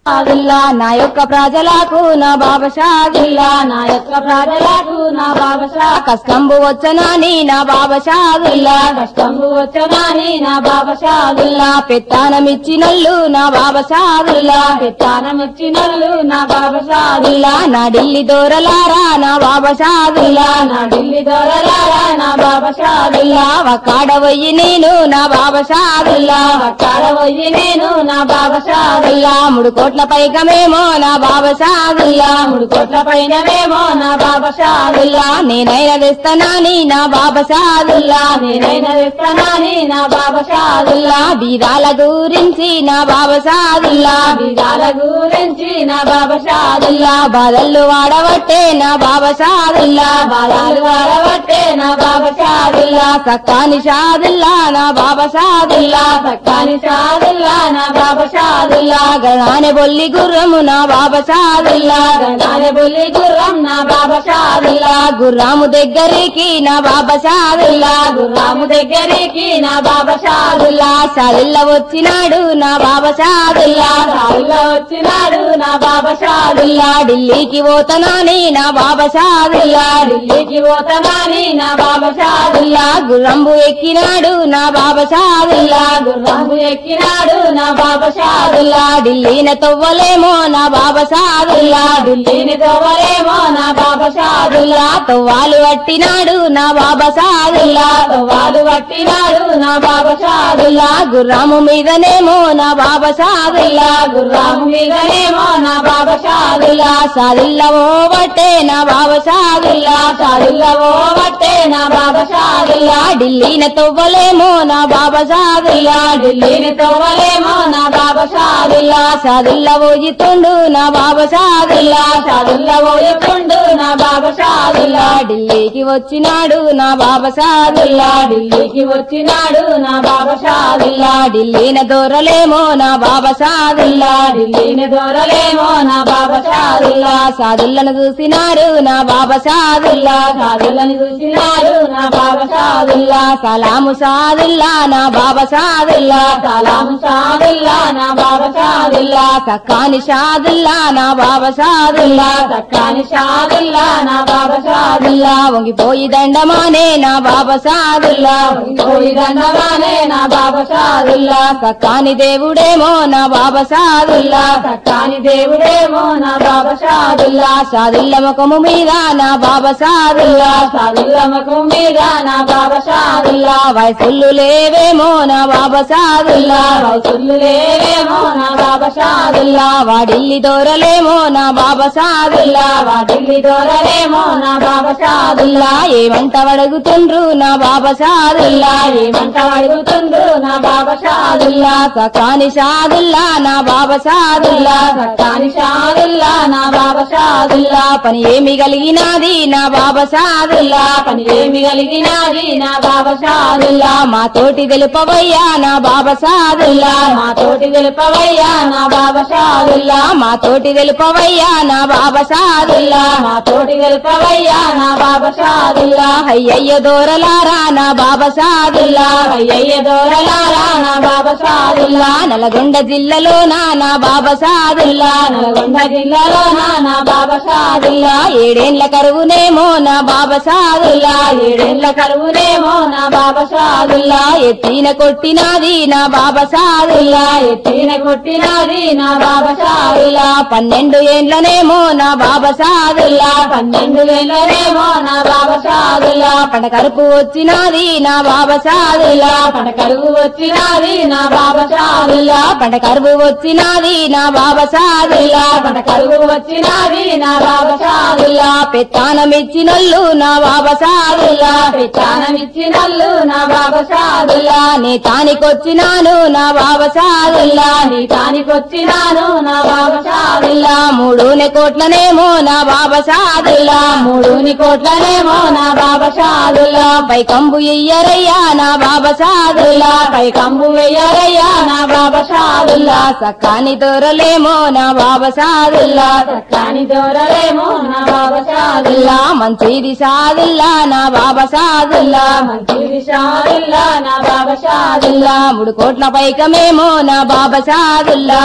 షాదుల్లా నా యొక్క ప్రజలకు నా బాబా షాదుల్లా నా యొక్క ప్రజలకు నా బాబా షా కష్టంబు వచ్చనాని నా బాబా షాదుల్లా కష్టంబు వచ్చగాని నా బాబా షాదుల్లా షాదుల్లా పెత్తానమిచ్చినల్లు నా బాబా షాదుల్లా పెత్తానం ఇచ్చినల్లు నా బాబా షాదుల్లా షాదుల్లా నా ఢిల్లీ దూరలారా నా బాబా షాదుల్లా నా ఢిల్లీ దొరలారా నా బాబా షాదుల్లా షాదుల్లా ఒక్కాడ పోయి నేను నా బాబా షాదుల్లా అక్కడ పోయి నేను నా బాబా షాదుల్లా షాదుల్లా మూడు కోట్ల పైకమేమో నా బాబా షాదుల్లా మూడు కోట్ల పైనవేమో నా బాబా షాదుల్లా షాదుల్లా నేనైనా తెస్తానని నా బాబా షాదుల్లా నేనైనా వేస్తానని నా బాబా షాదుల్లా షాదుల్లా బీదాల గురించి నా బాబా షాదుల్లా విధాల గురించి నా బాబా షాదుల్లా షాదుల్లా బాధలు వాడబట్టే నా బాబా షాదుల్లా బాలాలు వాడబట్టే నా బాబా షాదుల్లా షాదుల్లా సక్కాని షాదుల్లా నా బాబా షాదుల్లా సక్కాని షాదుల్లా నా బాబా షాదుల్లా షాదుల్లా గణానే బొల్లి గుర్రము నా బాబా షాదుల్లా గణాల బుల్లి గుర్రం నా బాబా షాదుల్లా షాదుల్లా గుర్రాము దగ్గరికి నా బాబా షాదుల్లా గుర్రాము దగ్గరికి నా బాబా షాదుల్లా షాదుల్లా షాదుల్లా వచ్చినాడు నా బాబా షాదుల్లా షాదుల్లా వచ్చినాడు నా బాబా షాదుల్లా షాదుల్లా ఢిల్లీకి పోతనాని నా బాబా షాదుల్లా ఢిల్లీకి పోతానని నా బాబా షాదుల్లా షాదుల్లా గుర్రంబు ఎక్కినాడు నా బాబా షాదుల్లా గుర్రంబు ఎక్కినాడు నా బాబా షాదుల్లా షాదుల్లా ఢిల్లీన తవ్వలేమో నా బాబా షాదుల్లా ఢిల్లీని తోవలేమో నా బాబా షాదుల్లా షాదుల్లా తవ్వాలు పట్టినాడు నా బాబా షాదుల్లా వాళ్ళు పట్టినాడు నా బాబా షాదుల్లా షాదుల్లా గుర్రాము మీదనేమో నా బాబా షాదుల్లా గుర్రాము మీదనేమో నా బాబా షాదుల్లా షాదుల్లా షాదుల్లా ఓ బట్టే నా బాబా షాదుల్లా షాదుల్లా ఓ బట్టే నా బాబా షాదుల్లా షాదుల్లా ఢిల్లీన తవ్వలేమో నా బాబా షాదుల్లా ఢిల్లీని తోవలేమో నా బాబా షాదుల్లా షాదుల్లా షాదుల్లా పోయితుండు నా బాబా షాదుల్లా షాదుల్లా పోయకుండు నా బాబా షాదుల్లా షాదుల్లా ఢిల్లీకి వచ్చినాడు నా బాబా షాదుల్లా ఢిల్లీకి వచ్చినాడు నా బాబా షాదుల్లా షాదుల్లా ఢిల్లీన దూరలేమో నా బాబా షాదుల్లా ఢిల్లీని దూరలేమో నా బాబా షాదుల్లా షాదుల్లా షాదుల్లను చూసినారు నా బాబా షాదుల్లా షాదుల్లని చూసినాడు నా బాబా షాదుల్లా షాదుల్లా సలాము షాదుల్లా నా బాబా షాదుల్లా సలాము షాదుల్లా నా బాబా షాదుల్లా షాదుల్లా సక్కాని షాదుల్లా నా బాబా షాదుల్లా సక్కాని షాదుల్లా నా బాబా షాదుల్లా షాదుల్లా వంగిపోయి దండమానే నా బాబా షాదుల్లా పోయి దండవానే నా బాబా షాదుల్లా షాదుల్లా సక్కాని దేవుడేమో నా బాబా షాదుల్లా సక్కాని దేవుడేమో నా బాబా షాదుల్లా షాదుల్లా షాదుల్ల ముఖము మీద నా బాబా షాదుల్లా షాదుల్లా ముఖం మీద నా బాబా షాదుల్లా షాదుల్లా వయసులు లేవేమో నా బాబా షాదుల్లా వయసులు లేవేమో నా బాబా షాదుల్లా షాదుల్లా వాడిల్లి దూరలేమో నా బాబా షాదుల్లా వాటిల్లి దొరలేమో నా బాబా షాదుల్లా షాదుల్లా ఏమంట అడుగుతుండ్రు నా బాబా షాదుల్లా ఏమంట అడుగుతుండ్రు నా బాబా షాదుల్లా షాదుల్లా సకాని షాదుల్లా నా బాబా షాదుల్లా సక్కాని షాదుల్లా నా బాబా షాదుల్లా షాదుల్లా పని ఏమి కలిగినాది నా బాబా షాదుల్లా పని ఏమి కలిగినది నా బాబా షాదుల్లా షాదుల్లా మా తోటి తెలుపవయ్యా నా బాబా షాదుల్లా మా తోటి తెలుపవయ్యా నా బాబా షాదుల్లా షాదుల్లా మా తోటి తెలుపవయ్యా నా బాబా షాదుల్లా మా తోటి తెలుపవయ్యా నా బాబా షాదుల్లా షాదుల్లా అయ్యయ్య దూరలారా నా బాబా షాదుల్లా అయ్యయ్య దూరలారా నా బాబా షాదుల్లా షాదుల్లా నల్గొండ జిల్లాలో నా బాబా షాదుల్లా నల్గొండ జిల్లాలో నా బాబా షాదుల్లా షాదుల్లా ఏడేండ్ల కరువునేమో నా బాబా షాదుల్లా ఏడేళ్ల కరువునేమో నా బాబా షాదుల్లా షాదుల్లా ఎత్తిన కొట్టినాది నా బాబా షాదుల్లా ఎత్తిన కొట్టినది నా బాబా షాదుల్లా షాదుల్లా పన్నెండు ఏండ్లనేమో నా బాబా షాదుల్లా పన్నెండు వేలనేమో నా బాబా షాదుల్లా షాదుల్లా పంట కరుపు వచ్చినాది నా బాబా షాదుల్లా పట కరువు వచ్చినది నా బాబా షాదుల్లా షాదుల్లా పంట కరువు వచ్చినాది నా బాబా షాదుల్లా పట కరువు వచ్చినది నా బాబా షాదుల్లా షాదుల్లా పెత్తానమిచ్చినల్లు నా బాబా షాదుల్లా పెచ్చానమిచ్చినల్లు నా బాబా షాదుల్లా షాదుల్లా నీ తానికొచ్చినాను నా బాబా షాదుల్లా నీ తానికొచ్చినాను నా బాబా షాదుల్లా షాదుల్లా మూడునే కోట్లనేమో నా బాబా షాదుల్లా మూడుని కోట్లనేమో నా బాబా షాదుల్లా షాదుల్లా పై కంబు ఇయ్యరయ్యా నా బాబా షాదుల్లా పై కంబు వెయ్యారయ్యా నా బాబా షాదుల్లా షాదుల్లా సక్కాని దొరలేమో నా బాబా షాదుల్లా కాని దూరలేమో నా బాబా షాదుల్లా షాదుల్లా మంచిది షాదుల్లా నా బాబా షాదుల్లా మంచిది షాదుల్లా నా బాబా షాదుల్లా షాదుల్లా మూడు కోట్ల పైకమేమో నా బాబా షాదుల్లా మూడు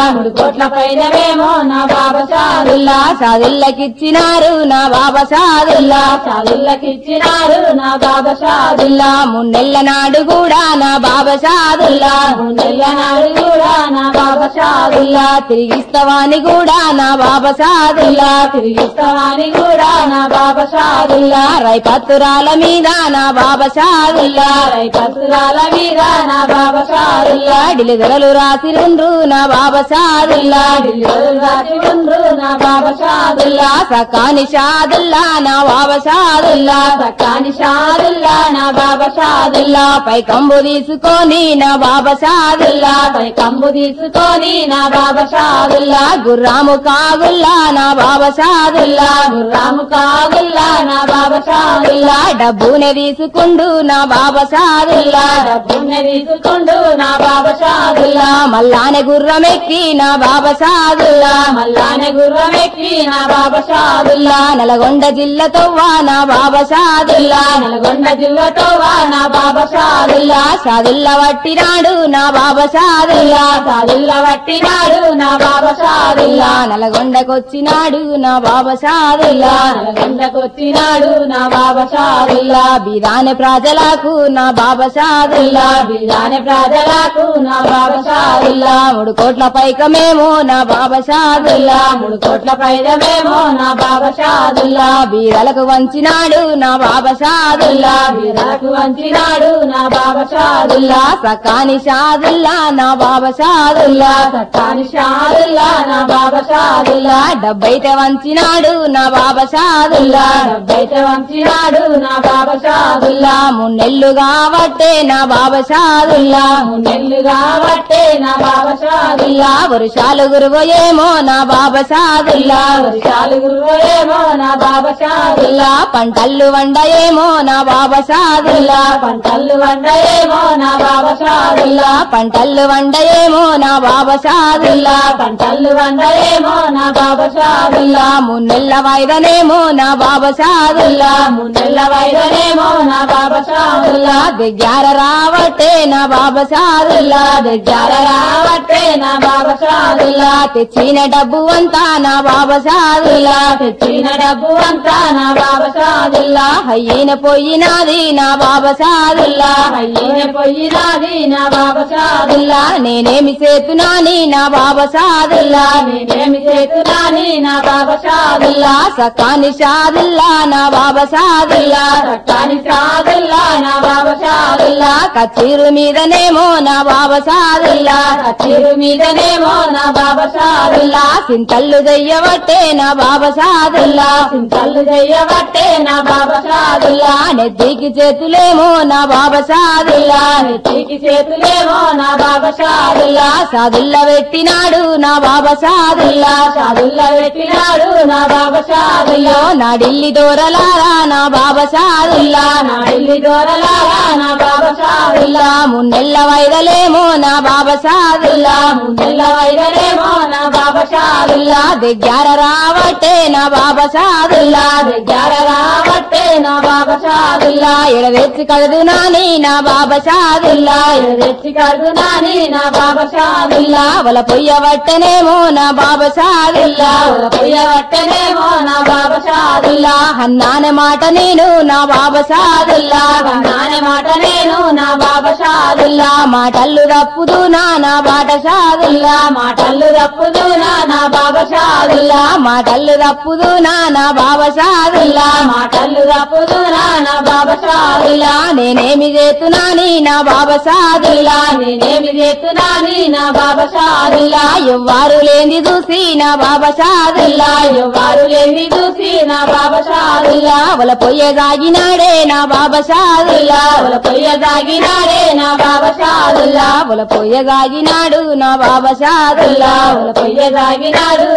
కోట్ల పైనవేమో నా బాబా షాదుల్లా సాదుల్లకిచ్చినారు నా బాబా సాదుల్లా షాదుల్లకిచ్చినారు నా బాబా షాదుల్లా సాదుల్లా మున్నెల్ల నాడు కూడా నా బాబా సాదుల్లా నెల్ల నాడు కూడా నా బాబా షాదుల్లా సాదుల్లా తిరిగిస్తవాని కూడా నా బాబా సాదుల్లా తిరిగిస్తామని కూడా నా బాబా షాదుల్లా సాదుల్లా రైపత్తురాల మీద నా బాబా సాదుల్లా కసురాల మీద నా బాబా షాదుల్లా డిలిదరలు రాసిరుండ్రు నా బాబా సాదుల్లా రాసి ఉండ్రు నా బాబా షాదుల్లా సకాని షాదుల్లా నా బాబా సాదుల్లా సకాని షాదుల్లా నా బాబా షాదుల్లా పై కంబు తీసుకొని నా బాబా సాదుల్లా పై కంబు తీసుకొని నా బాబా షాదుల్లా గుర్రాము కాగుల్లా నా బాబా సాదుల్లా గుర్రాము కాగుల్లా నా బాబా షాదుల్లా డబ్బునే తీసుకుండు నా బాబా సాదుల్లా డబ్బున్న తీసుకుండు నా బాబా షాదుల్లా మల్లానే గుర్రమెక్కి నా బాబా సాదుల్లా మల్లానే గుర్రం ఎక్కి నా బాబా షాదుల్లా నల్గొండ జిల్లతోవా నా బాబా సాదుల్లా నల్గొండ జిల్లాతో వా నా బాబా షాదుల్లా సాదుల్లా వట్టినాడు నా బాబా సాదుల్లా సాదుల్లా పట్టినాడు నా బాబా షాదుల్లా నల్గొండకొచ్చినాడు నా బాబా సాదుల్లా నల్గొండకొచ్చినాడు నా బాబా షాదుల్లా బిదాని ప్రజలకు నా బాబా సాదుల్లా బిల్లాని ప్రజలకు నా బాబా షాదుల్లా మూడు కోట్ల పైకమేమో నా బాబా సాదుల్లా మూడు కోట్ల పైదమేమో నా బాబా షాదుల్లా బీదలకు వంచినాడు నా బాబా సాదుల్లా బిల్లకు వంచినాడు నా బాబా షాదుల్లా సకాని షాదుల్లా నా బాబా సాదుల్లా సత్తాని షాదుల్లా నా బాబా షాదుల్లా డబ్బైతే వంచినాడు నా బాబా సాదుల్లా డబ్బైతే వంచినాడు నా బాబా షాదుల్లా మున్నెల్లు కాబట్టే నా బాబా సాదుల్లా నెల్లు కాబట్టే నా బాబా షాదుల్లా వర్షాలు గురువయేమో నా బాబా సాదుల్లా వర్షాలు గురువేమో నా బాబా షాదుల్లా పంటల్లు వండయేమో నా బాబా సాదుల్లా పంటలు వండయేమో నా బాబా షాదుల్లా పంటల్లు వండయేమో నా బాబా సాదుల్లా పంటలు వండయేమో నా బాబా షాదుల్లా మున్నెల్ల వాయిదనేమో నా బాబా సాదుల్లా ముందెల్ల వైదనేమో నా బాబా షాదుల్లా దగ్గర రావట్టే నా బాబా సాదుల్లా దగ్గర రావట్టే నా బాబా షాదుల్లా తెచ్చిన డబ్బు అంతా నా బాబా సాదుల్లా తెచ్చిన డబ్బు అంతా నా బాబా షాదుల్లా అయ్యిన పోయినాది నా బాబా సాదుల్లా అయ్యే పోయినాది నా బాబా షాదుల్లా నేనేమి చేతునాని నా బాబా సాదుల్లా నేనేమి చేతునాని నా బాబా షాదుల్లా సకాని సాదుల్లా నా బాబా సాదుల్లా సట్టాని షాదుల్లా నా బాబా షాదుల్లా కచీరు మీదనేమో నా బాబా సాదుల్లా కచ్చిరు మీదనేమో నా బాబా షాదుల్లా సింతల్లు దయ్యవట్టే నా బాబా సాదుల్లా సింతల్లు చెయ్యబట్టే నా బాబా షాదుల్లా నెత్తికి చేతులేమో నా బాబా సాదుల్లా నెత్తికి చేతులేమో నా బాబా షాదుల్లా సాదుల్లా పెట్టినాడు నా బాబా సాదుల్లా షాదుల్లా పెట్టినాడు నా బాబా షాదుల్లా నా ఢిల్లీ దూరలారా నా బాబా సాదుల్లా నా ఇల్లి దొరలారా నా బాబా షాదుల్లా మున్నెల్ల వైదలేమో నా బాబా సాదుల్లా ముందెల్ల వైదనేమో నా బాబా షాదుల్లా దగ్గర రావట్టే నా బాబా సాదుల్లా దగ్గర రావట్టే నా బాబా షాదుల్లా ఎడవెచ్చి కలదు నాని నా బాబా సాదుల్లా తెచ్చి కడునాని నా బాబా షాదుల్లా వల పొయ్యవట్టనేమో నా బాబా సాదుల్లా పొయ్యబట్టనేమో నా బాబా షాదుల్లా అన్నానే మాట నేను నా బాబా సాదుల్లా నానే మాట నేను నా బాబా షాదుల్లా మాటల్లు తప్పుదు నా నా బాట సాదుల్లా మాటలు తప్పుదునా నా బాబా షాదుల్లా మాటల్లు తప్పుదు నా నా బాబా సాదుల్లా మాటలు తప్పుదునా నా బాబా షాదుల్లా నేనేమి చేతున్నాని నా బాబా సాదుల్లా నేనేమి చేస్తున్నాని నా బాబా షాదుల్లా ఎవ్వారు లేని చూసి నా బాబా సాదుల్లా ఎవ్వరు లేని చూసి నా బాబా షాదుల్లా వల పొయ్య దాగినాడే నా బాబా సాదుల్లా వల పొయ్య దాగినాడే నా బాబా షాదుల్లా వల పొయ్య దాగినాడు నా బాబా సాదుల్లా వల పొయ్య దాగినాడు నా బాబా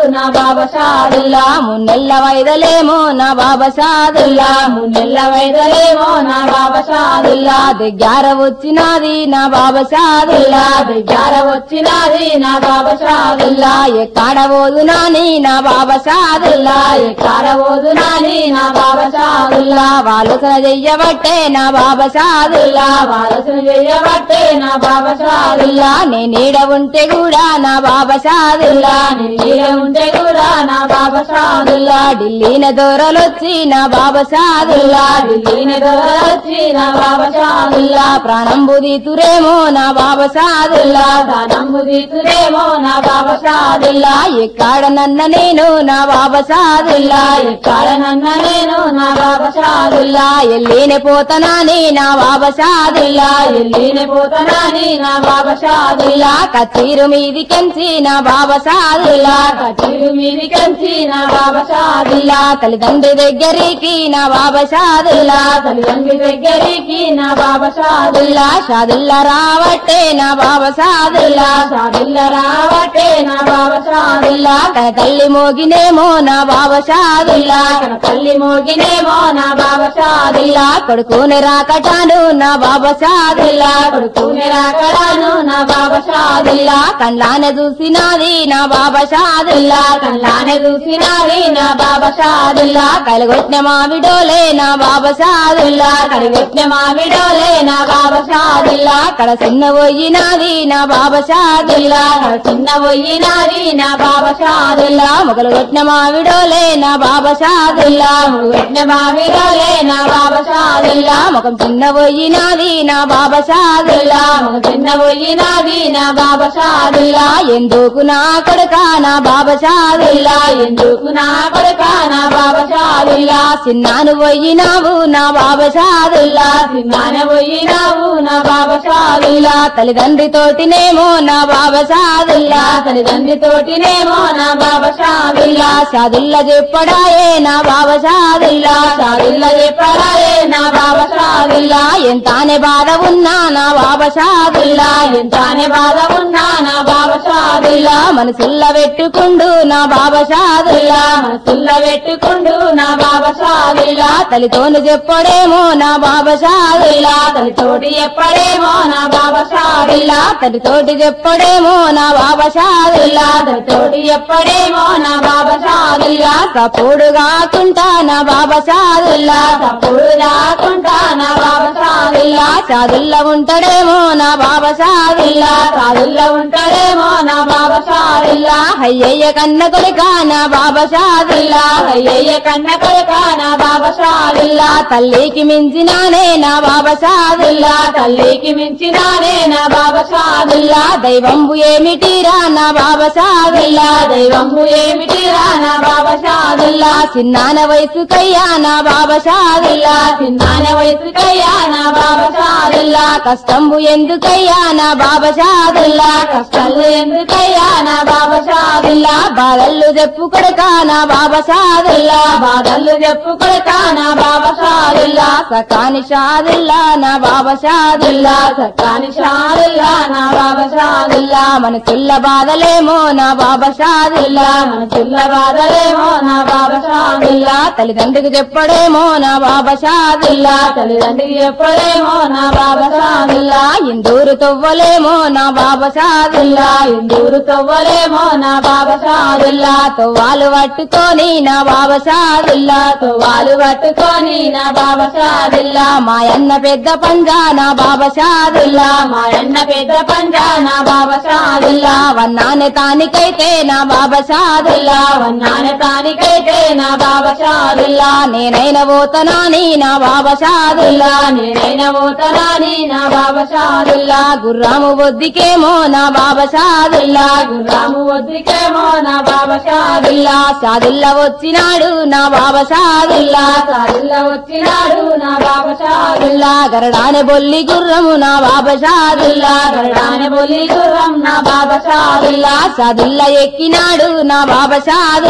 బాబా షాదుల్లా మున్నెల్ల వైదలేమో నా బాబా షాదుల్లా మున్నెల్ల వైదలేమో నా బాబా షాదుల్లా దగ్గర వచ్చినది నా బాబా షాదుల్లా దగ్గర వచ్చినది నా బాబా షాదుల్లా ఎక్కడ పోదునాని నా బాబా షాదుల్లా ఎక్కడ ఓదునాని నా బాబా షాదుల్లా వాలుసన చెయ్యబట్టే నా బాబా షాదుల్లా వారసును చెయ్యబట్టే నా బాబా షాదుల్లా నే నీడ ఉంటే కూడా నా బాబా షాదుల్లా నీడ ఉంటే కూడా నా బాబా షాదుల్లా ఢిల్లీన దూరలొచ్చి నా బాబా షాదుల్లా ఢిల్లీని దొరచి నా బాబా షాదుల్లా ప్రాణం బుదితురేమో నా బాబా షాదుల్లా ధనము తీతురేమో నా బాబా షాదుల్లా ఎక్కడ నన్న నేను నా బాబా షాదుల్లా ఎక్కడ నన్న నేను నా బాబా షాదుల్లా ఎల్లిన పోతనాని నా బాబా షాదుల్లా ఎల్లిని పోతనాని నా బాబా షాదుల్లా కచీరు మీది కంచి నా బాబా షాదుల్లా కటీరు మీది కంచి నా బాబా షాదుల్లా తల్లిదండ్రి దగ్గరికి నా బాబా షాదుల్లా తల్లిదండ్రి దగ్గరికి నా బాబా షాదుల్లా షాదుల్లా రావట్టే నా బాబా షాదుల్లా షాదుల్లా రావటే నా బాబా షాదుల్లా తన తల్లి మోగినేమో నా బాబా షాదుల్లా కన తల్లి మోగినేమో నా బాబా షాదుల్లా కొడుకుని రాకటాను నా బాబా షాదుల్లా కొడుకుని రాకడాను నా బాబా షాదుల్లా కండ్లాన చూసినాది నా బాబా షాదుల్లా కల్లానే చూసినాది నా బాబా షాదుల్లా కలగొట్టిన మావిడోలే నా బాబా షాదుల్లా కడిగెట్టిన మామిడోలే నా బాబా షాదుల్లా కడ చిన్న పోయినాది నా బాబా షాదుల్లా చిన్న పోయినాది నా బాబా షాదుల్లా మొగలు కొట్టిన మావిడోలే నా బాబా షాదుల్లా పెట్టిన మామిడోలే నా బాబా షాదుల్లా ముఖం చిన్న పోయినాది నా బాబా షాదుల్లా ఒక చిన్న పోయినాది నా బాబా షాదుల్లా ఎందుకు నా కొడుక నా బాబా షాదుల్లా ఎందుకు నా కొడుక నా బాబా షాదుల్లా చిన్నాను పోయినావు నా బాబా షాదుల్లా సినిమాన పోయినావు నా బాబా షాదుల్లా తల్లిదండ్రి తోటినేమో నా బాబా షాదుల్లా తల్లిదండ్రి తోటినేమో నా బాబా షాదుల్లా షాదుల్లా చెప్పడాయే నా బాబా షాదుల్లా షాదుల్లా చెప్పడాయే నా బాబా షాదుల్లా ఎంతానే బాధ ఉన్నా నా బాబా షాదుల్లా ఎంతనే బాధ ఉన్నా నా బాబా షాదుల్లా మనసుల్ల పెట్టుకుండు నా బాబా షాదుల్లా మనసుల్ల పెట్టుకుండు నా బాబా షాదుల్లా తల్లితోను చెప్పడేమో నా బాబా షాదుల్లా తల్లితోటి ఎప్పుడేమో నా బాబా షాదుల్లా తల్లితోటి చెప్పడేమో నా బాబా షాదుల్లా తల్లితోటి ఎప్పుడేమో నా బాబా షాదుల్లా సపోడు కాకుండా నా బాబా షాదుల్లా తప్పుడు రాకుండా నా బాబా షాదుల్లా షాదుల్లా ఉంటాడేమో నా బాబా షాదుల్లా షాదుల్లా ఉంటాడేమో నా బాబా షాదుల్లా అయ్యయ్య కన్న కొడుక నా బాబా షాదుల్లా అయ్యయ్య కన్న కొడుక నా బాబా షాదుల్లా తల్లికి మించినానే నా బాబా షాదుల్లా తల్లికి మించినానే నా బాబా షాదుల్లా దైవంబు ఏమిటిరా నా బాబా షాదుల్లా దైవము ఏమిటిరా నా బాబా షాదుల్లా చిన్నాన వయసుకయ్యా నా బాబా షాదుల్లా చిన్నాన వయసుకయ్యా నా బాబా షాదుల్లా కష్టంబు ఎందుకయ్యా నా బాబా షాదుల్లా కష్టాలు ఎందుకయ్యా నా బాబా షాదుల్లా బాధల్లు చెప్పు కొడుక నా బాబా షాదుల్లా బాధలు చెప్పుకొడక నా బాబా షాదుల్లా సకాని షాదుల్లా నా బాబా షాదుల్లా సత్తాని షాదుల్లా నా బాబా షాదుల్లా మనసుల్ల బాధలేమో నా బాబా షాదుల్లా మన చిల్ల బాధలేమో నా బాబా షాదుల్లా తల్లిదండ్రికి చెప్పడేమో నా బాబా షాదుల్లా తల్లిదండ్రికి ఎప్పుడేమో నా బాబా షాదుల్లా ఇందూరు తవ్వలేమో నా బాబా షాదుల్లా ఇందూరు తవ్వలేమో నా బాబా షాదుల్లా తవ్వాలు పట్టుకొని నా బాబా షాదుల్లా తువ్వాలు పట్టుకొని నా బాబా షాదుల్లా మాయన్న పెద్ద పంజా నా బాబా షాదుల్లా మా అన్న పెద్ద పంజా నా బాబా షాదుల్లా వన్నానే తానికైతే నా బాబా షాదుల్లా వన్నాన తానికైతే నా బాబా షాదుల్లా నేనైన పోతనాని నా బాబా షాదుల్లా నేనైన పోతనాని నా బాబా షాదుల్లా గుర్రాము బొద్దికేమో నా బాబా షాదుల్లా రాము వద్దికేమో నా బాబా షాదుల్లా షాదుల్లా వచ్చినాడు నా బాబా షాదుల్లా షాదుల్లా వచ్చినాడు నా బాబా షాదుల్లా గరడానే బొల్లి గుర్రము నా బాబా షాదుల్లా గరడాన బొల్లి గుర్రం నా బాబా షాదుల్లా షాదుల్లా ఎక్కినాడు నా బాబా షాదుల్లా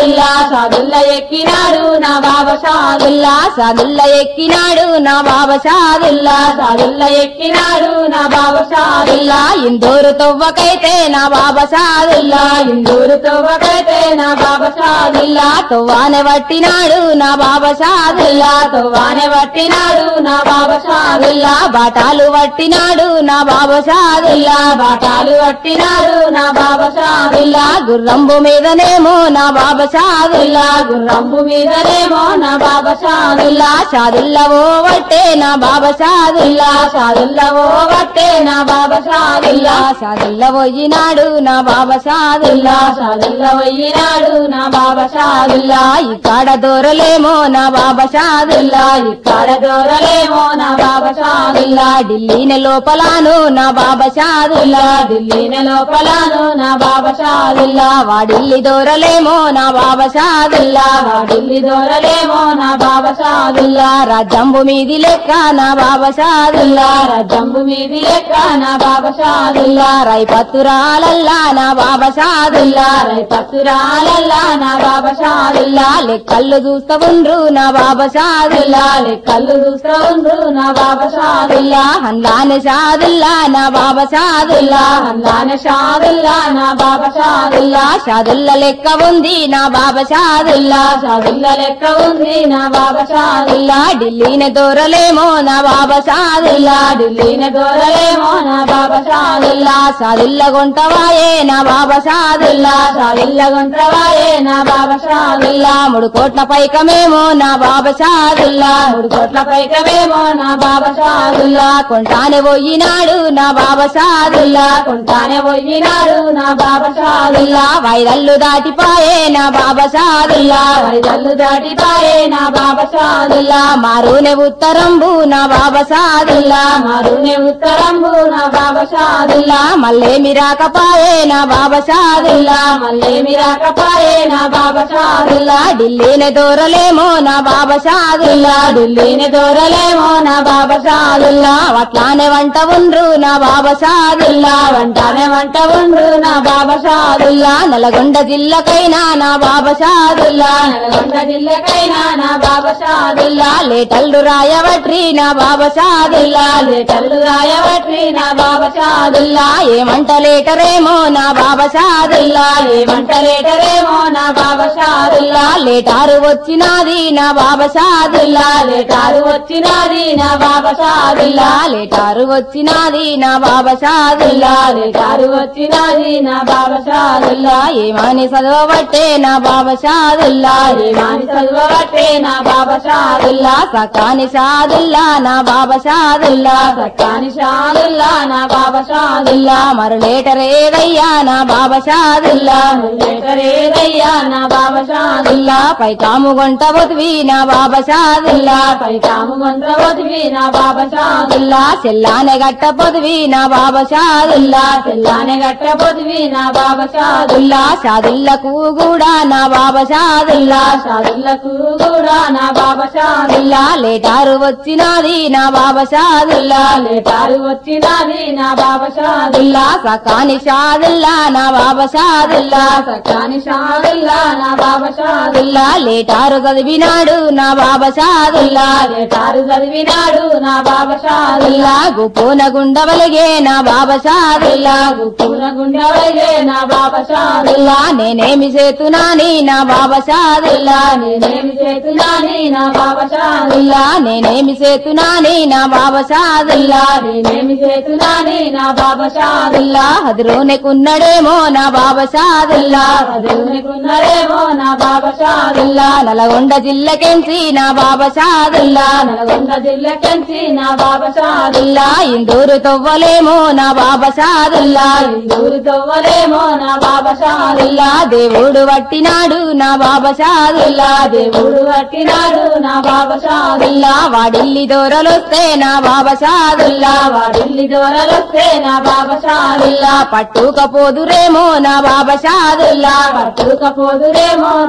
సాదుల్ల ఎక్కినాడు నా బాబా షాదుల్లా సాదుల్లా సాదుల్ల ఎక్కినాడు నా బాబా షాదుల్లా సాదుల్ల ఎక్కినాడు నా బాబా షాదుల్లా సాదుల్లా ఇందూరు తొవ్వకైతే నా బాబా షాదుల్లా ఇందూరు తోవకైతే నా బాబా షాదుల్లా సాదుల్లా తొవ్వానె పట్టినాడు నా బాబా షాదుల్లా తోవానే పట్టినాడు నా బాబా షాదుల్లా సాదుల్లా బాటాలు పట్టినాడు నా బాబా షాదుల్లా బాటాలు పట్టినాడు నా బాబా షాదుల్లా సాదుల్లా గుర్రంబు మీదనేమో నా బాబా షాదుల్లా గుర్రంబు మీదనేమో నా బాబా షాదుల్లా షాదుల్లా షాదుల్లా ఓ వట్టే నా బాబా షాదుల్లా షాదుల్లా ఓ వట్టే నా బాబా షాదుల్లా షాదుల్లా షాదుల్లా పోయినాడు నా బాబా షాదుల్లా షాదుల్లా వయ్యినాడు నా బాబా షాదుల్లా షాదుల్లా ఇక్కడ దూరలేమో నా బాబా షాదుల్లా ఇక్కడ దూరలేమో నా బాబా షాదుల్లా షాదుల్లా ఢిల్లీని లోపలాను నా బాబా షాదుల్లా ఢిల్లీన లోపలను నా బాబా షాదుల్లా షాదుల్లా వాడిల్లి దూరలేమో నా బాబా షాదుల్లా ఢిల్లీ దూరలేమో నా బాబా షాదుల్లా షాదుల్లా రాజ్యంబు మీది లెక్క నా బాబా షాదుల్లా జంబు మీది లెక్క నా బాబా షాదుల్లా షాదుల్లా రైపత్తురాలల్లా నా బాబా షాదుల్లా పసురాలల్లా నా బాబా షాదుల్లా షాదుల్లా లెక్కళ్ళు చూస్తా ఉండ్రు నా బాబా షాదుల్లా కళ్ళు చూస్తా ఉండ్రు నా బాబా షాదుల్లా షాదుల్లా హన్లాని షాదుల్లా నా బాబా షాదుల్లా అల్లానే షాదుల్లా నా బాబా షాదుల్లా షాదుల్లా షాదుల్లా లెక్క ఉంది నా బాబా షాదుల్లా షాదుల్లా లెక్క ఉంది నా బాబా షాదుల్లా షాదుల్లా ఢిల్లీని దూరలేమో నా బాబా షాదుల్లా ఢిల్లీన దూరలేమో నా బాబా షాదుల్లా షాదుల్లా షాదుల్లా గుంటవాయే నా బాబా షాదుల్లా షాదుల్లా గుంట్రవాయే నా బాబా షాదుల్లా షాదుల్లా మూడు కోట్ల పైకమేమో నా బాబా షాదుల్లా మూడు కోట్ల పైకమేమో నా బాబా షాదుల్లా షాదుల్లా కొంటానే పోయినాడు నా బాబా షాదుల్లా కొంటానే పోయినాడు నా బాబా షాదుల్లా షాదుల్లా వైరల్లు దాటిపాయే నా బాబా షాదుల్లా వరిదల్లు దాటిపాయే నా బాబా షాదుల్లా షాదుల్లా మారునే ఉత్తరంబు నా బాబా షాదుల్లా మరునే ఉత్తరంబు నా బాబా షాదుల్లా షాదుల్లా మళ్ళేమి రాకపాయే నా బాబా షాదుల్లా మళ్ళేమి రాకపాయే నా బాబా షాదుల్లా షాదుల్లా ఢిల్లీని దూరలేమో నా బాబా షాదుల్లా ఢిల్లీని దూరలేమో నా బాబా షాదుల్లా షాదుల్లా వట్లానే వంట ఉండ్రు నా బాబా షాదుల్లా వంటానే వంట ఉండు నా బాబా షాదుల్లా షాదుల్లా నల్గొండ జిల్లకైనా నా బాబా షాదుల్లా నల్గొండ జిల్లకైనా నా బాబా షాదుల్లా షాదుల్లా లేటల్లు రాయవట్రి నా బాబా షాదుల్లా లేటల్లు రాయవట్రి నా బాబా షాదుల్లా షాదుల్లా ఏమంట లేటరేమో నా బాబా షాదుల్లా ఏమంట లేటరేమో నా బాబా షాదుల్లా షాదుల్లా లేటారు వచ్చినాది నా బాబా షాదుల్లా లేటారు వచ్చినది నా బాబా షాదుల్లా షాదుల్లా లేటారు వచ్చినాది నా బాబా షాదుల్లా లేటారు వచ్చినది నా బాబా షాదుల్లా షాదుల్లా ఏమని చదవబట్టే నా బాబా షాదుల్లా ఏమాని చదువబట్టే నా బాబా షాదుల్లా షాదుల్లా సకాని షాదుల్లా నా బాబా షాదుల్లా సక్కాని షాదుల్లా నా బాబా షాదుల్లా షాదుల్లా మరులేటరేదయ్యా నా బాబా షాదుల్లా లేటరేదయ్యా నా బాబా షాదుల్లా షాదుల్లా పైకాము గుంట బొతివి నా బాబా షాదుల్లా పైకాము మంత్రవతివి నా బాబా షాదుల్లా షాదుల్లా చెల్లానే గట్ట పొదివి నా బాబా షాదుల్లా తెల్లానే గట్టబోతివి నా బాబా షాదుల్లా షాదుల్లా షాదుల్లకు కూడా నా బాబా షాదుల్లా షాదుల్లకు కూడా నా బాబా షాదుల్లా షాదుల్లా లేటారు వచ్చినాది నా బాబా షాదుల్లా లేటారు వచ్చినది నా బాబా షాదుల్లా షాదుల్లా సకాని షాదుల్లా నా బాబా షాదుల్లా సకాని షాదుల్లా నా బాబా షాదుల్లా షాదుల్లా లేటారు చదివినాడు నా బాబా షాదుల్లా లేటారు చదివినాడు నా బాబా షాదుల్లా షాదుల్లా గుపోన గుండవలిగే నా బాబా షాదుల్లా పూల గుండవైలే నా బాబా షాదుల్లా షాదుల్లా నేనేమి చేతునాని నా బాబా షాదుల్లా నేనేమి చేతున్నాని నా బాబా షాదుల్లా షాదుల్లా నేనేమి చేతునాని నా బాబా షాదుల్లా నేనేమి చేతున్నాని నా బాబా షాదుల్లా షాదుల్లా హదిరోనెకున్నడేమో నా బాబా షాదుల్లా దేవునికున్నారేమో నా బాబా షాదుల్లా షాదుల్లా నల్గొండ జిల్లకెంచి నా బాబా షాదుల్లా నల్గొండ జిల్లకెంచి నా బాబా షాదుల్లా షాదుల్లా ఇందూరు తవ్వలేమో నా బాబా షాదుల్లా ఊరు తవ్వలేమో నా బాబా షాదుల్లా షాదుల్లా దేవుడు వట్టినాడు నా బాబా షాదుల్లా దేవుడు పట్టినాడు నా బాబా షాదుల్లా షాదుల్లా వాడిల్లి దూరలొస్తే నా బాబా షాదుల్లా వాడిల్లి దూరలొస్తే నా బాబా షాదుల్లా షాదుల్లా పట్టుకపోదురేమో నా బాబా షాదుల్లా పట్టుకపోదురేమో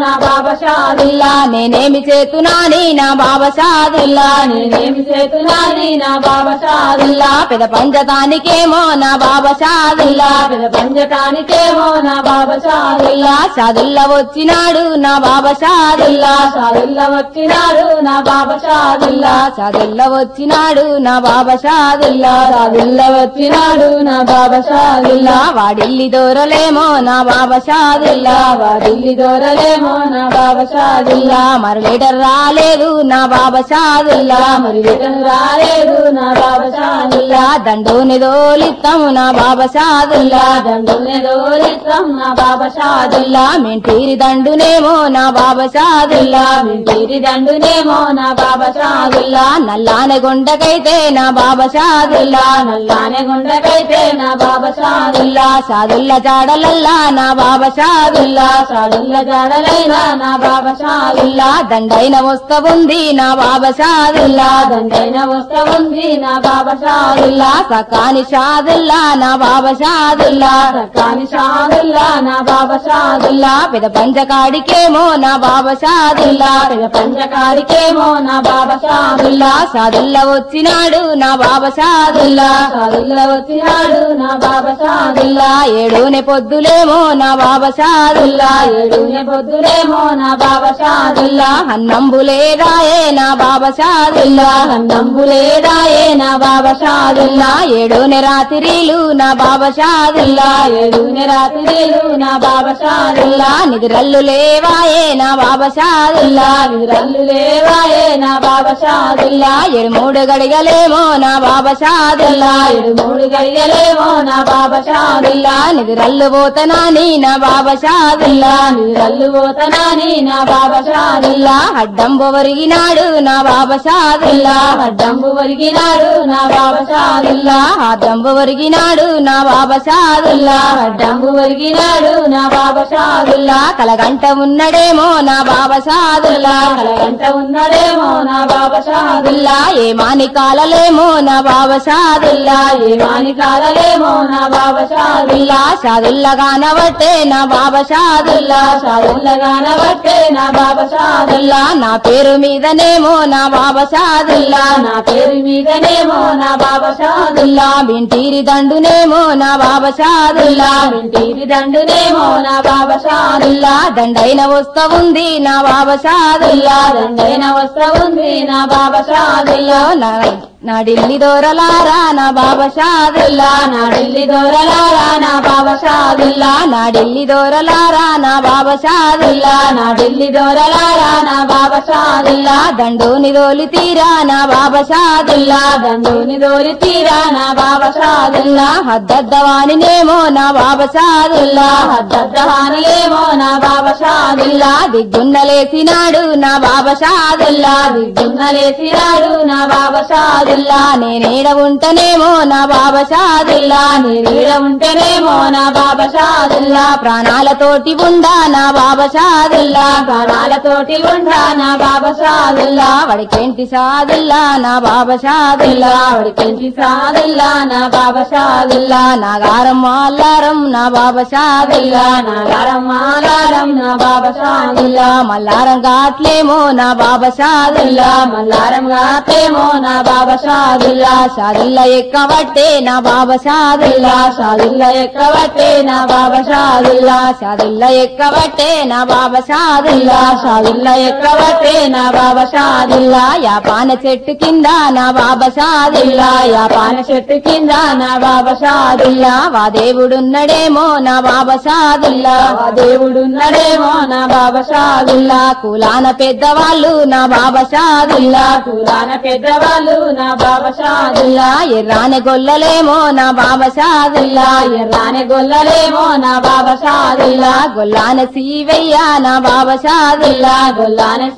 నా బాబా షాదుల్లా నేనేమి చేతునాని నా బాబా షాదుల్లా నేనేమి చేతున్నాని నా బాబా షాదుల్లా పెద పంచతానికేమో నా బాబా షాదుల్లా పెద పంచటానికేమో నా బాబా షాదుల్లా షాదుల్లా వచ్చినాడు నా బాబా షాదుల్లా షాదుల్లా వచ్చినాడు నా బాబా షాదుల్లా షాదుల్లా వచ్చినాడు నా బాబా షాదుల్లా షాదుల్లా వచ్చినాడు నా బాబా షాదుల్లా వాడిల్లి దూరలేమో నా బాబా షాదుల్లా వాడిల్లి దొరలేమో నా బాబా షాదుల్లా మరి లీటర్ రాలేదు నా బాబా షాదుల్లా మరి విటం రాలేదు నా బాబా షాదుల్లా దండోని దోలిస్తాము నా బాబా షాదుల్లా దండునే దోలిస్తాం నా బాబా షాదుల్లా మెంటీరి దండునేమో నా బాబా షాదుల్లా తీరి దండునేమో నా బాబా షాదుల్లా నల్లానే గుండకైతే నా బాబా షాదుల్లా నల్లానే గుండకైతే నా బాబా షాదుల్లా షాదుల్లా జాడలల్లా నా బాబా షాదుల్లా షాదుల్ల జాడలైనా నా బాబా షాదుల్లా దండైన వస్తవుంది నా బాబా షాదుల్లా దండైన వస్త ఉంది నా బాబా షాదుల్లా సకాని షాదుల్లా నా బాబా షాదుల్లా కాని షాదుల్లా నా బాబా షాదుల్లా పెద పంచకాడికేమో నా బాబా షాదుల్లా పెద పంచకారికేమో నా బాబా షాదుల్లా షాదుల్లా వచ్చినాడు నా బాబా షాదుల్లా షాదుల్లా వచ్చినాడు నా బాబా షాదుల్లా ఏడునే పొద్దులేమో నా బాబా షాదుల్లా ఏడునే పొద్దులేమో నా బాబా షాదుల్లా అన్నంబులే రాయే నా బాబా షాదుల్లా నంబులేదాయే నా బాబా షాదుల్లా ఏడునే రాత్రిలు నా బాబా షాదుల్లా ఏడునే రాత్రిలు నా బాబా షాదుల్లా నిద్రల్లు లేవాయే నా బాబా షాదుల్లా నిద్రల్లు లేవాయే నా బాబా షాదుల్లా ఏడు మూడు గడిగలేమో నా బాబా షాదుల్లా ఏడు మూడు గడియలేమో నా బాబా షాదుల్లా నిద్రల్లు పోతనాని నా బాబా షాదుల్లా నిద్రల్లు పోతనాని నా బాబా షాదుల్లా అడ్డంబు ఒరిగినాడు నా బాబా షాదుల్లా అడ్డంబు ఒరిగినాడు నా బాబా షాదుల్లా అడ్డంబు ఒరిగినాడు నా బాబా షాదుల్లా అడ్డంబు ఒరిగినాడు నా బాబా షాదుల్లా కలగంట ఉన్నడేమో నా బాబా షాదుల్లా కలగంట ఉన్నాడేమో నా బాబా షాదుల్లా ఏ మాని కాలలేమో నా బాబా షాదుల్లా ఏ వాని కాలలేమో నా బాబా షాదుల్లా షాదుల్లా గానబట్టే నా బాబా షాదుల్లా షాదుల్లగాన బట్టే నా బాబా షాదుల్లా నా పేరు మీదనేమో నా బాబా షాదుల్లా నా పేరు మీదనేమో నా బాబా షాదుల్లా బింటీరి దండునేమో నా బాబా షాదుల్లా ఇంటికి దండునేమో నా బాబా షాదుల్లా దండైన వస్తా ఉంది నా బాబా షాదుల్లా దండైన వస్త్ర ఉంది నా బాబా షాదుల్లా నా నా ఢిల్లీ దోరలారా నా బాబా షాదుల్లా నా ఢిల్లీ దొరలారా నా బాబా షాదుల్లా నా ఢిల్లీ దోరలారా నా బాబా షాదుల్లా నా ఢిల్లీ దొరలారా నా బాబా షాదుల్లా దండోని దోలి తీరా నా బాబా షాదుల్లా దండుని దోరి తీరా నా బాబా షాదుల్లా హద్దద్దవానినేమో నా బాబా షాదుల్లా హద్దహానియేమో నా బాబా షాదుల్లా దిగ్గున్నలేసినాడు నా బాబా షాదుల్లా దిగ్గున్నలేసినాడు నా బాబా షాదుల్లా నేనేడ ఉంటనేమో నా బాబా షాదుల్లా నీడ ఉంటేనేమో నా బాబా షాదుల్లా ప్రాణాలతోటి ఉండా నా బాబా షాదుల్లా ప్రాణాలతోటి ఉండా నా బాబా షాదుల్లా వడికేంటి షాదుల్లా నా బాబా షాదుల్లా వాడికెంటి సాదుల్లా నా బాబా షాదుల్లా నాగారం మాల్లారం నా బాబా షాదుల్లా నాగారం మాగారం నా బాబా షాదుల్లా మల్లారం కాట్లేమో నా బాబా షాదుల్లా మల్లారం గాతేమో నా బాబా షాదుల్లా షాదుల్లా ఎక్కబట్టే నా బాబా షాదుల్లా షాదుల్లా ఎక్కబట్టే నా బాబా షాదుల్లా షాదుల్లా ఎక్కబట్టే నా బాబా షాదుల్లా షాదుల్లా ఎక్కబట్టే నా బాబా షాదుల్లా యాపాన చెట్టు కింద నా బాబా షాదుల్లా యాపాన చెట్టు కింద నా బాబా షాదుల్లా వా దేవుడున్నడేమో నా బాబా షాదుల్లా ఆ దేవుడున్నాడేమో నా బాబా షాదుల్లా కులాన పెద్దవాళ్ళు నా బాబా షాదుల్లా కులాన పెద్దవాళ్ళు నా బాబా షాదుల్లా ఎర్రాని గొల్లలేమో నా బాబా షాదుల్లా ఎర్రాని గొల్లలేమో నా బాబా షాదుల్లా గొల్లాన సీవయ్య నా బాబా షాదుల్లా గొల్లాన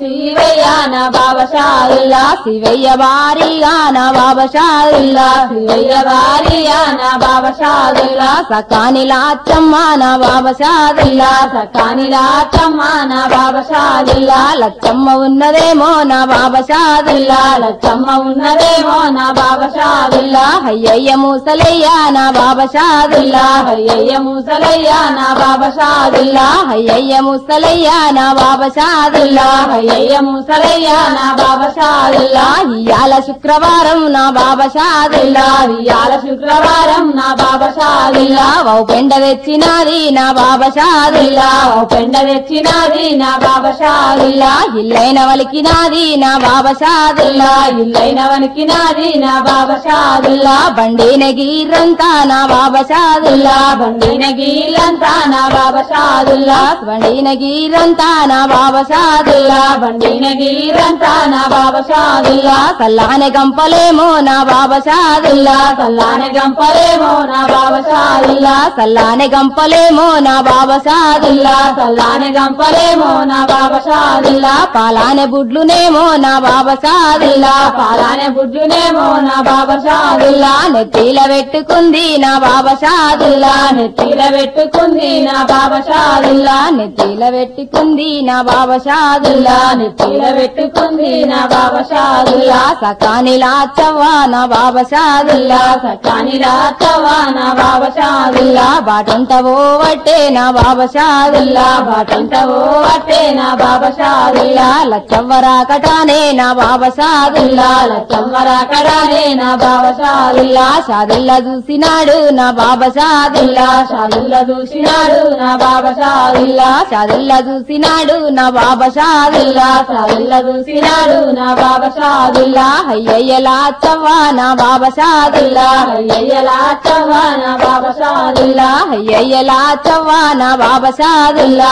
శివయ్య నా బాబా షాదుల్లా శివయ్య భారీగా నా బాబా షాదుల్లా శివయ్య భార్య నా బాబా షాదుల్లా సకాని లాచమ్మ నా బాబా షాదుల్లా సకాని లాచమ్మ నా బాబా షాదుల్లా లచ్చమ్మ ఉన్నదేమో నా బాబా షాదుల్లా లచ్చమ్మ ఉన్నదేమో నా బాబా షాదుల్లా అయ్యయ్య మూసలయ్య నా బాబా షాదుల్లా అయ్యయ్య ముసలయ్య నా బాబా షాదుల్లా అయ్యయ్య ముసలయ్య నా బాబా షాదుల్లా అయ్యయ్య ముసలయ్య నా బాబా షాదుల్లా ఇయాల శుక్రవారం నా బాబా షాదుల్లా ఇయాల శుక్రవారం నా బాబా షాదుల్లా ఓ పెండ తెచ్చినది నా బాబా షాదుల్లా ఓ పెండ తెచ్చినది నా బాబా షాదుల్లా ఇల్లైన వలికినాది నా బాబా షాదుల్లా ఇల్లైన వనికినాది నా బాబా షాదుల్లా బండిన గీరంతా నా బాబా షాదుల్లా బండిన గీలంతా నా బాబా షాదుల్లా బండిన గీరంతా నా బాబా షాదుల్లా బండిన గీరంతా నా బాబా షాదుల్లా సల్లానే గంపలేమో నా బాబా షాదుల్లా సల్లానే గంపలేమో నా బాబా షాదుల్లా సల్లానే గంపలేమో నా బాబా షాదుల్లా సల్లానే గంపలేమో నా బాబా షాదుల్లా పాలానే బుడ్లునేమో నా బాబా షాదుల్లా పాలానే బుడ్డునేమో నా బాబా షాదుల్లా నెత్తిల పెట్టుకుంది నా బాబా షాదుల్లా నెత్తిల పెట్టుకుంది నా బాబా షాదుల్లా నెత్తిల పెట్టుకుంది నా బాబా షాదుల్లా నెత్తిల పెట్టుకుంది నా బాబా షాదుల్లా సకాని లాచవ్వా నా బాబా షాదుల్లా సకాని రాచవా నా బాబా షాదుల్లా బాటంట ఓవట్టే నా బాబా షాదుల్లా బాటంట ఓ అట్టే నా బాబా షాదుల్లా లచ్చవ్వరాకటానే నా బాబా షాదుల్లా లచ్చమ్మరాకడానే నా బాబా షాదుల్లా షాదుల్లా చూసినాడు నా బాబా షాదుల్లా షాదుల్లా చూసినాడు నా బాబా షాదుల్లా షాదుల్లా చూసినాడు నా బాబా షాదుల్లా షాదుల్లా చూసినాడు నా బాబా షాదుల్లా అయ్యయ్య లాచవ్వా నా బాబా షాదుల్లా అయ్యలాచవా నా బాబా షాదుల్లా అయ్యయ్య లాచవ్వా నా బాబా షాదుల్లా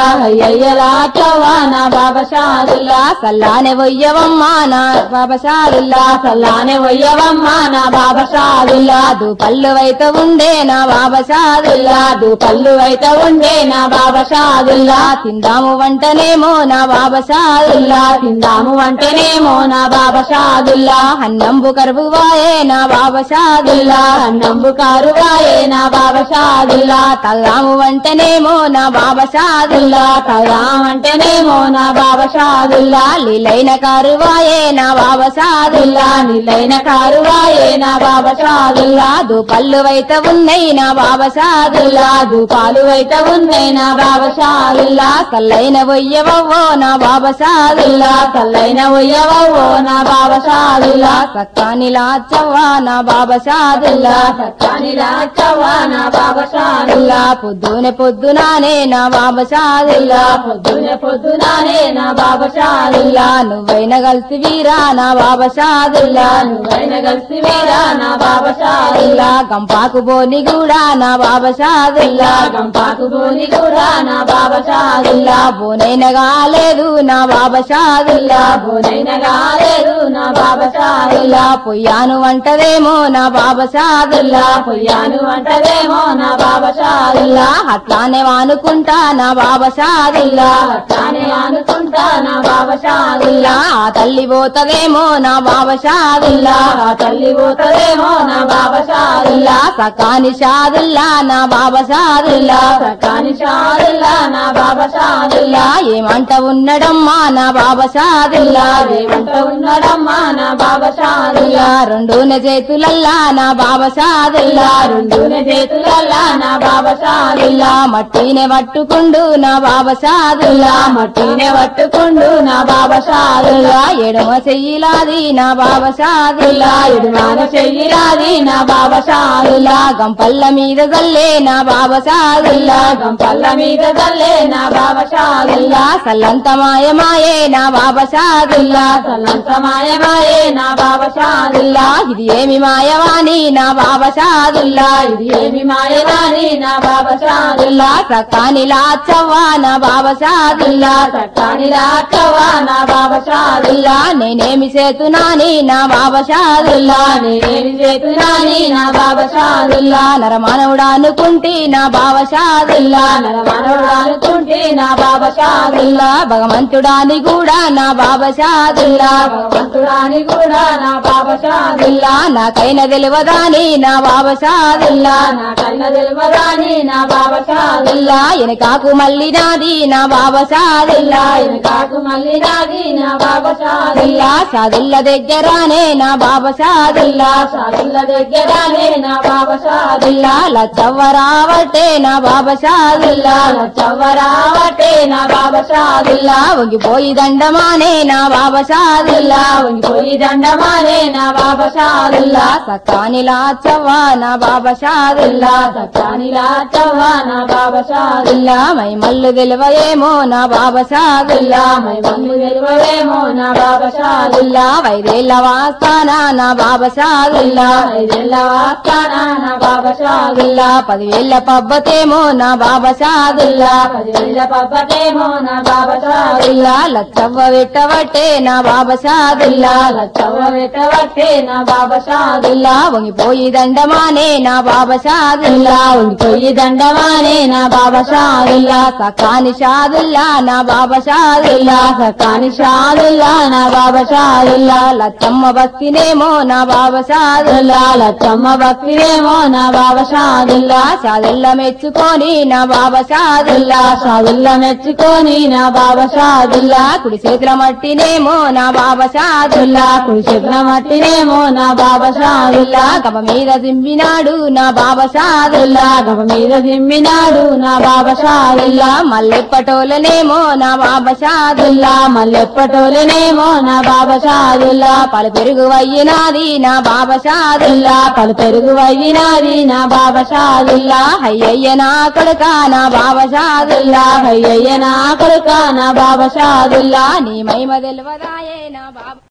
అయ్యలాచవా నా బాబా షాదుల్లా సల్లానే వయ్యవమ్మా నా బాబా షాదుల్లా సల్లానే వయ్యవమ్మ నా బాబా షాదుల్లా దు పళ్ళు వైత ఉండే నా బాబా షాదుల్లా దు పళ్ళు అయితే ఉండే నా బాబా షాదుల్లా తిందాము వంటనేమో నా బాబా షాదుల్లా తిందాము అంటేనేమో నా బాబా షాదుల్లా అన్నంబు కరువాయే నా బాబా షాదుల్లా అన్నంబు కారువాయే నా బాబా షాదుల్లా తల్లాము వంటనేమో నా బాబా షాదుల్లా తగామంటేనేమో నా బాబా షాదుల్లా లీలైన కారువాయే నా బాబా షాదుల్లా నిలైన కారువాయే నా బాబా షాదుల్లా దు పళ్ళు వైత ఉన్నాయి నా బాబా షాదుల్లా పాలు అయితే ఉన్నాయి నా బాబా షాదుల్లా కల్లైన వయ్యవో నా బాబా షాదుల్లా తల్లైన ఉయ్యవో నా బాబా షాదుల్లా సక్కాని లాచవ్వా నా బాబా షాదుల్లా సత్తాని రాచవా నా బాబా షాదుల్లా పొద్దునే పొద్దునానే నా బాబా షాదుల్లా పొద్దునే పొద్దునానే నా బాబా షాదుల్లా నువ్వైన కలిసి వీరా నా బాబా షాదుల్లా నువ్వైన కలిసి వేరా నా బాబా షాదుల్లా గంపాకు బోని కూడా నా బాబా షాదుల్లా గంపాకు బోని కూడా నా బాబా షాదుల్లా బోనైన కాలేదు నా బాబా షాదుల్లా బోనైన కాలేదు నా బాబా షాదుల్లా పొయ్యాను వంటదేమో నా బాబా షాదుల్లా పొయ్యాను అంటదేమో నా బాబా షాదుల్లా అట్లానే వానుకుంటా నా బాబా షాదుల్లా తానే అనుకుంటా నా బాబా షాదుల్లా ఆ తల్లి పోతదేమో నా బాబా షాదుల్లా ఆ తల్లి పోతదేమో నా బాబా షాదుల్లా సకాని షాదుల్లా నా బాబా షాదుల్లా సకాని షాదుల్లా నా బాబా షాదుల్లా ఏమంట ఉన్నడమ్మా నా బాబా షాదుల్లా ఏమంట ఉన్నాడమ్మా నా బాబా షాదుల్లా రెండున చేతులల్లా నా బాబా షాదుల్లా రెండునే చేతులల్లా నా బాబా షాదుల్లా మట్టినే పట్టుకుండు నా బాబా షాదుల్లా మట్టినే పట్టుకుండు నా బాబా షాదుల్లా ఎడమ చెయ్యిలాది నా బాబా షాదుల్లా ఎడుమాన చెయ్యిరాది నా బాబా షాదుల్లా గంపల్ల మీద జల్లే నా బాబా షాదుల్లా గంపల్ల మీద తల్లే నా బాబా షాదుల్లా సల్లంత మాయమాయే నా బాబా షాదుల్లా సల్లంత మాయమాయే నా బాబా షాదుల్లా ఇది ఏమి మాయవాణి నా బాబా షాదుల్లా ఇది ఏమి మాయరాని నా బాబా షాదుల్లా సకాని లాచవ్వా నా బాబా షాదుల్లా సక్కా సకానిలా అక్కవా నా బాబా షాదుల్లా నేనేమి చేతునాని నా బాబా షాదుల్లా నేనేమి చేతునాని నా బాబా షాదుల్లా నరమానవుడా అనుకుంటే నా బాబా షాదుల్లా నరమానవుడు అనుకుంటే నా బాబా షాదుల్లా భగవంతుడాని కూడా నా బాబా షాదుల్లా భగవంతుడాని కూడా నా బాబా షాదుల్లా నాకైన తెలియదాని నా బాబా షాదుల్లా నా కన్న తెలివరాని నా బాబా షాదుల్లా ఎనకాకు మళ్ళీ నాది నా బాబా షాదుల్లా కాకు మళ్ళీ నాది నా బాబా షాదుల్లా సాదుల్ల దగ్గరానే నా బాబా షాదుల్లా షాదుల్ల దగ్గరానే నా బాబా షాదుల్లా లచ్చవ్వ రావటే నా బాబా షాదుల్లా చవ్వరావటే నా బాబా షాదుల్లా వంగిపోయి దండమానే నా బాబా షాదుల్లా వంగిపోయి దండమానే నా బాబా షాదుల్లా సకానిలా చవ్వ నా బాబా షాదుల్లా సత్తానిలా చవ్వ నా బాబా షాదుల్లా మై మల్లు తెలివయేమో నా బాబా షాదుల్లా మై మమ్ము తెలివవేమో నా బాబా షాదుల్లా వైదేళ్ళ వాస్తాన నా బాబా షాదుల్లా ఐదెల్ల వాస్తానా నా బాబా షాదుల్లా పదివేళ్ళ పబ్బతేమో నా బాబా షాదుల్లా పదివేల పబ్బటేమో నా బాబా షాదుల్లా లచ్చవ్వ పెట్టవట్టే నా బాబా షాదుల్లా చవ్వ పెట్టవట్టే నా బాబా షాదుల్లా వంగిపోయి దండమానే నా బాబా షాదుల్లా పొయ్యి దండమానే నా బాబా షాదుల్లా సకాని షాదుల్లా నా బాబా షాదుల్లా సకాని షాదుల్లా నా బాబా షాదుల్లా లచ్చమ్మ భక్తినేమో నా బాబా షాదుల్లా లచ్చమ్మ భక్తిరేమో నా బాబా షాదుల్లా షాదుల్లా మెచ్చుకొని నా బాబా షాదుల్లా షాదుల్లా మెచ్చుకొని నా బాబా షాదుల్లా కుడి చేతుల మట్టినేమో నా బాబా షాదుల్లా కుడి చేతుల మట్టినేమో నా బాబా షాదుల్లా గమ మీద దింపినాడు నా బాబా షాదుల్లా గవ మీద దిమ్మినాడు నా బాబా షాదుల్లా మల్లెప్పటోలనేమో నా బాబా షాదుల్లా మల్లెప్పటోలనేమో నా బాబా షాదుల్లా పలు పెరుగు వయ్యినాది నా బాబా షాదుల్లా పలు పెరుగు వయ్యినాది నా బాబా షాదుల్లా అయ్యయ్య నా కొడుక నా బాబా షాదుల్లా అయ్యయ్య నా కొడుక నా బాబా షాదుల్లా నీ మహిమ తెలివదాయే నా బాబా